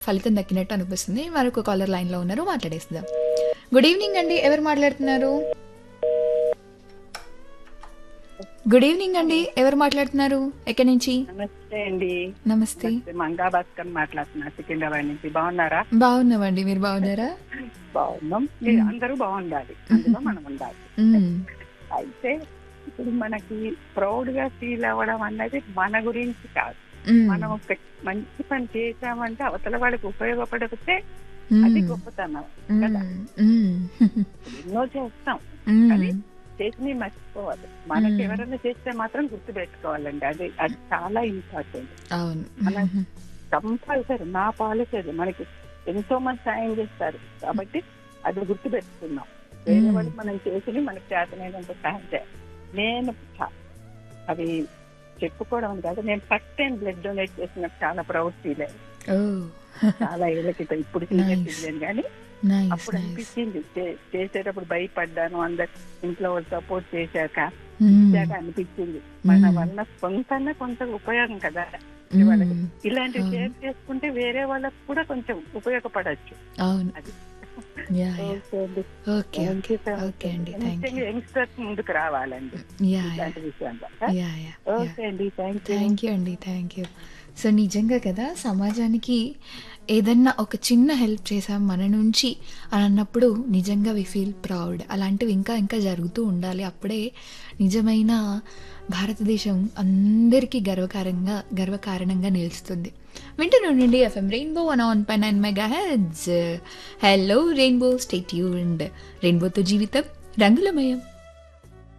ఫలితం దక్కినట్టు అనిపిస్తుంది మరొక కాలర్ లైన్లో ఉన్నారు మాట్లాడేస్తుందాం గుడ్ ఈవినింగ్ అండి ఎవరు మాట్లాడుతున్నారు గుడ్ ఈవినింగ్ అండి ఎవరు మాట్లాడుతున్నారు ఎక్కడి నుంచి నమస్తే అండి నమస్తే నమస్తే మంగా భాస్కర్ మాట్లాడుతున్నా సికింద్రాబాద్ నుంచి బాగున్నారా బాగున్నామండి మీరు బాగున్నారా బాగున్నాం ఏ, అందరూ బాగుండాలి అందులో మనం ఉండాలి మ్మ్. అయితే ఇప్పుడు మనకి ప్రౌడ్ గా ఫీల్ అవ్వడం అన్నది మన గురించి కాదు మ్మ్. మనం ఒక మంచి పని చేసామంటే అవతల వాళ్ళకి ఉపయోగపడితే మ్మ్. అది గొప్పతనం కదా మ్మ్. మ్మ్. ఎన్నో చేస్తాం మ్మ్. కానీ చేసి మర్చిపోవాలి మనకి మ్మ్. ఎవరైనా చేస్తే మాత్రం గుర్తు పెట్టుకోవాలండి అది అది చాలా ఇంపార్టెంట్ అవును మన- కంపల్సరీ నా పాలసీ అది మనకి ఎంతో మంది సాయం చేస్తారు కాబట్టి అది గుర్తు పెట్టుకున్నాం వేరే మ్మ్. వాళ్ళు మనం చేసి మనకి చేతనైనంత సాయం చేయాలి నేను చా- అది చెప్పుకోవడం అని కాదు నేను ఫస్ట్ టైం బ్లడ్ డొనేట్ చేసినప్పుడు చాలా ప్రౌడ్ ఫీల్ అయ్యాను ఓ చాలా ఏళ్ళ క్రితం ఇప్పుడు సీనియర్ Nice. సిటిజన్ కానీ నైస్ అప్పుడు నైస్ అనిపించింది చే- చేసేటప్పుడు భయపడ్డాను అందరు ఇంట్లో వాళ్ళు సపోర్ట్ చేశాక మ్మ్. ఇచ్చాక అనిపించింది మన మ్మ్. వల్ల కొంత కొంత ఉపయోగం కదా మ్మ్. వాళ్ళకి ఇలాంటివి అవును. షేర్ చేసుకుంటే వేరే వాళ్ళకి కూడా కొంచెం ఉపయోగపడచ్చు అవును అది. యా యా ఓకే అండి ఓకే ఓకే ఓకే అండి థ్యాంక్ యూ యంగ్స్టర్స్ ముందుకు రావాలండి యా యా ఇలాంటి విషయంలో యా యా యా ఓకే అండి థ్యాంక్ యూ థ్యాంక్ యూ అండి థ్యాంక్ యూ సో నిజంగా కదా సమాజానికి ఏదన్నా ఒక చిన్న హెల్ప్ చేసాం మన నుంచి అని అన్నప్పుడు నిజంగా వి ఫీల్ ప్రౌడ్ అలాంటివి ఇంకా ఇంకా జరుగుతూ ఉండాలి అప్పుడే నిజమైన భారతదేశం అందరికీ గర్వకారంగా గర్వకారణంగా నిలుస్తుంది వింటున్నాండి FM rainbow one on pie nine mega heads hello rainbow stay tuned రెయిన్బోతో జీవితం రంగులమయం